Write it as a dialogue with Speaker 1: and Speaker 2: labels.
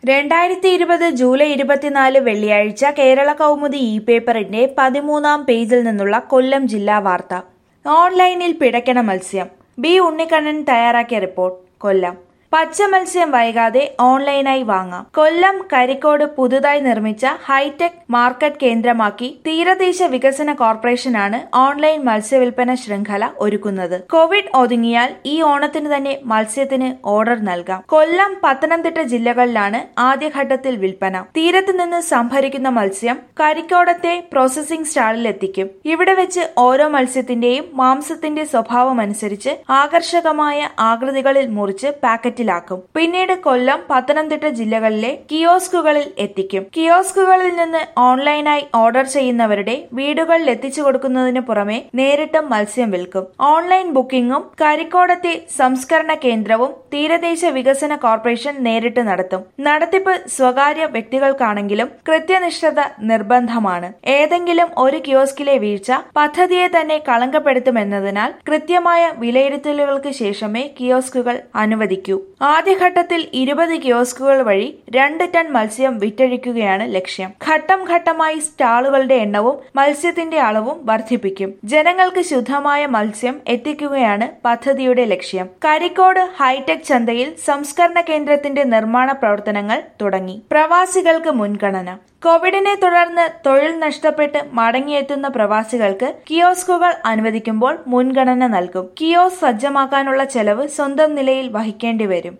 Speaker 1: രണ്ടായിരത്തി ഇരുപത് ജൂലൈ ഇരുപത്തിനാല് വെള്ളിയാഴ്ച കേരള കൗമുദി ഇ പേപ്പറിന്റെ പതിമൂന്നാം പേജിൽ നിന്നുള്ള കൊല്ലം ജില്ലാ വാർത്ത ഓൺലൈനിൽ പിടയ്ക്കണ മത്സ്യം ബി ഉണ്ണിക്കണ്ണൻ തയ്യാറാക്കിയ റിപ്പോർട്ട് കൊല്ലം പച്ച മത്സ്യം വൈകാതെ ഓൺലൈനായി വാങ്ങാം കൊല്ലം കരിക്കോട് പുതുതായി നിർമ്മിച്ച ഹൈടെക് മാർക്കറ്റ് കേന്ദ്രമാക്കി തീരദേശ വികസന കോർപ്പറേഷനാണ് ഓൺലൈൻ മത്സ്യവില്പന ശൃംഖല ഒരുക്കുന്നത് കോവിഡ് ഒതുങ്ങിയാൽ ഈ ഓണത്തിന് തന്നെ മത്സ്യത്തിന് ഓർഡർ നൽകാം കൊല്ലം പത്തനംതിട്ട ജില്ലകളിലാണ് ആദ്യഘട്ടത്തിൽ വിൽപ്പന തീരത്ത് നിന്ന് സംഭരിക്കുന്ന മത്സ്യം കരിക്കോടത്തെ പ്രോസസിംഗ് സ്റ്റാളിൽ എത്തിക്കും ഇവിടെ വെച്ച് ഓരോ മത്സ്യത്തിന്റെയും മാംസത്തിന്റെ സ്വഭാവം അനുസരിച്ച് ആകർഷകമായ ആകൃതികളിൽ മുറിച്ച് പാക്കറ്റിലാക്കും പിന്നീട് കൊല്ലം പത്തനംതിട്ട ജില്ലകളിലെ കിയോസ്കുകളിൽ എത്തിക്കും കിയോസ്കുകളിൽ നിന്ന് ഓൺലൈനായി ഓർഡർ ചെയ്യുന്നവരുടെ വീടുകളിൽ എത്തിച്ചു കൊടുക്കുന്നതിന് പുറമെ നേരിട്ടും മത്സ്യം വിൽക്കും ഓൺലൈൻ ബുക്കിംഗും കരിക്കോടത്തെ സംസ്കരണ കേന്ദ്രവും തീരദേശ വികസന കോർപ്പറേഷൻ നേരിട്ട് നടത്തും നടത്തിപ്പ് സ്വകാര്യ വ്യക്തികൾക്കാണെങ്കിലും കൃത്യനിഷ്ഠത നിർബന്ധമാണ് ഏതെങ്കിലും ഒരു കിയോസ്കിലെ വീഴ്ച പദ്ധതിയെ തന്നെ കളങ്കപ്പെടുത്തുമെന്നതിനാൽ കൃത്യമായ വിലയിരുത്തലുകൾക്ക് ശേഷമേ കിയോസ്കുകൾ അനുവദിക്കൂ ആദ്യഘട്ടത്തിൽ ഇരുപത് കിയോസ്കുകൾ വഴി രണ്ട് ടൺ മത്സ്യം വിറ്റഴിക്കുകയാണ് ലക്ഷ്യം ഘട്ടം ഘട്ടമായി സ്റ്റാളുകളുടെ എണ്ണവും മത്സ്യത്തിന്റെ അളവും വർദ്ധിപ്പിക്കും ജനങ്ങൾക്ക് ശുദ്ധമായ മത്സ്യം എത്തിക്കുകയാണ് പദ്ധതിയുടെ ലക്ഷ്യം കരിക്കോട് ഹൈടെക് ചന്തയിൽ സംസ്കരണ കേന്ദ്രത്തിന്റെ നിർമ്മാണ പ്രവർത്തനങ്ങൾ തുടങ്ങി പ്രവാസികൾക്ക് മുൻഗണന കോവിഡിനെ തുടർന്ന് തൊഴിൽ നഷ്ടപ്പെട്ട് മടങ്ങിയെത്തുന്ന പ്രവാസികൾക്ക് കിയോസ്കുകൾ അനുവദിക്കുമ്പോൾ മുൻഗണന നൽകും കിയോസ് സജ്ജമാക്കാനുള്ള ചെലവ് സ്വന്തം നിലയിൽ വഹിക്കേണ്ടി വരും